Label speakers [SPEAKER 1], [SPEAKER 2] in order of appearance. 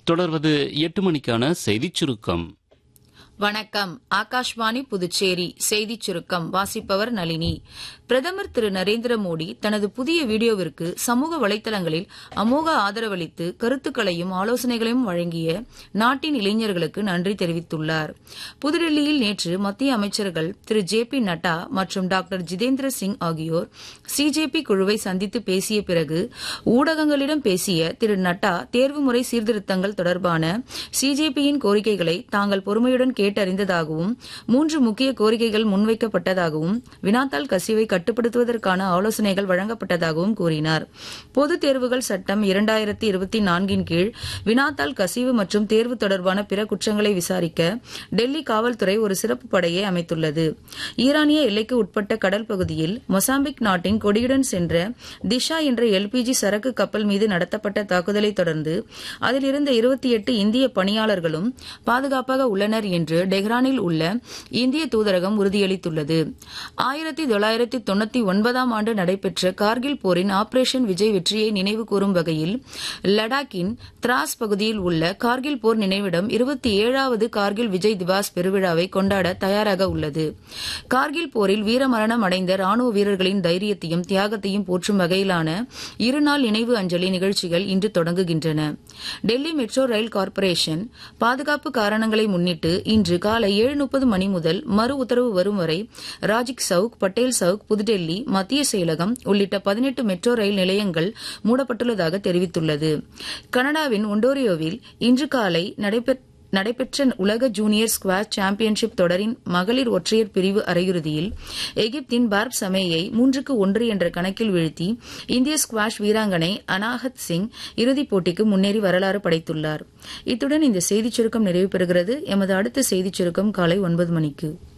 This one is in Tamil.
[SPEAKER 1] தொடர்வது எட்டு மணிக்கான செய்திச் சுருக்கம்
[SPEAKER 2] வணக்கம் ஆகாஷ்வாணி புதுச்சேரி செய்திச் சுருக்கம் வாசிப்பவர் நளினி பிரதமர் திரு நரேந்திர மோடி தனது புதிய வீடியோவிற்கு சமூக வலைதளங்களில் அமோக ஆதரவளித்து கருத்துக்களையும் ஆலோசனைகளையும் வழங்கிய நாட்டின் இளைஞர்களுக்கு நன்றி தெரிவித்துள்ளார் புதுடெல்லியில் நேற்று மத்திய அமைச்சர்கள் திரு ஜே பி நட்டா மற்றும் டாக்டர் ஜிதேந்திர சிங் ஆகியோர் சிஜேபி குழுவை சந்தித்து பேசிய பிறகு ஊடகங்களிடம் பேசிய திரு நட்டா தேர்வுமுறை சீர்திருத்தங்கள் தொடர்பான சிஜேபியின் கோரிக்கைகளை தாங்கள் பொறுமையுடன் கேட்டறிந்ததாகவும் மூன்று முக்கிய கோரிக்கைகள் முன்வைக்கப்பட்டதாகவும் வினாத்தாள் கசிவை கட்டுப்படுத்துவதற்கான ஆலோசனைகள் வழங்கப்பட்டதாகவும் கூறினார் பொதுத் தேர்வுகள் சட்டம் இரண்டாயிரத்தி இருபத்தி நான்கின் கீழ் வினாத்தாள் கசிவு மற்றும் தேர்வு தொடர்பான பிற குற்றங்களை விசாரிக்க டெல்லி காவல்துறை ஒரு சிறப்பு படையை அமைத்துள்ளது ஈரானிய எல்லைக்கு உட்பட்ட கடல் பகுதியில் மொசாம்பிக் நாட்டின் கொடியுடன் சென்ற திஷா என்ற எல்பிஜி சரக்கு கப்பல் மீது நடத்தப்பட்ட தாக்குதலை தொடர்ந்து அதில் இருந்த இருபத்தி எட்டு இந்திய பணியாளர்களும் பாதுகாப்பாக உள்ளனர் என்று டெஹ்ரானில் உள்ள இந்திய தூதரகம் உறுதியளித்துள்ளது ஆயிரத்தி தொள்ளாயிரத்தி தொண்ணூத்தி ஒன்பதாம் ஆண்டு நடைபெற்ற கார்கில் போரின் ஆபரேஷன் விஜய் வெற்றியை நினைவு கூறும் வகையில் லடாக்கின் திராஸ் பகுதியில் உள்ள கார்கில் போர் நினைவிடம் இருபத்தி ஏழாவது கார்கில் விஜய் திவாஸ் பெருவிழாவை கொண்டாட தயாராக உள்ளது கார்கில் போரில் வீரமரணம் அடைந்த ராணுவ வீரர்களின் தைரியத்தையும் தியாகத்தையும் போற்றும் வகையிலான இருநாள் நினைவு அஞ்சலி நிகழ்ச்சிகள் இன்று தொடங்குகின்றன டெல்லி மெட்ரோ ரயில் கார்ப்பரேஷன் பாதுகாப்பு காரணங்களை முன்னிட்டு இன்று காலை ஏழு முப்பது மணி முதல் மறு உத்தரவு வரும் வரை ராஜிக் சவுக் பட்டேல் சவுக் புதுடெல்லி மத்திய செயலகம் உள்ளிட்ட பதினெட்டு மெட்ரோ ரயில் நிலையங்கள் மூடப்பட்டுள்ளதாக தெரிவித்துள்ளது கனடாவின் ஒண்டோரியோவில் இன்று காலை நடைபெற்ற நடைபெற்ற உலக ஜூனியர் ஸ்குவாஷ் சாம்பியன்ஷிப் தொடரின் மகளிர் ஒற்றையர் பிரிவு அரையிறுதியில் எகிப்தின் பார்ப் சமேயை மூன்றுக்கு ஒன்று என்ற கணக்கில் வீழ்த்தி இந்திய ஸ்குவாஷ் வீராங்கனை அனாஹத் சிங் இறுதிப் போட்டிக்கு முன்னேறி வரலாறு படைத்துள்ளார் இத்துடன் இந்த செய்திச் சுருக்கம் நிறைவு பெறுகிறது எமது அடுத்த செய்திச் சுருக்கம் காலை ஒன்பது மணிக்கு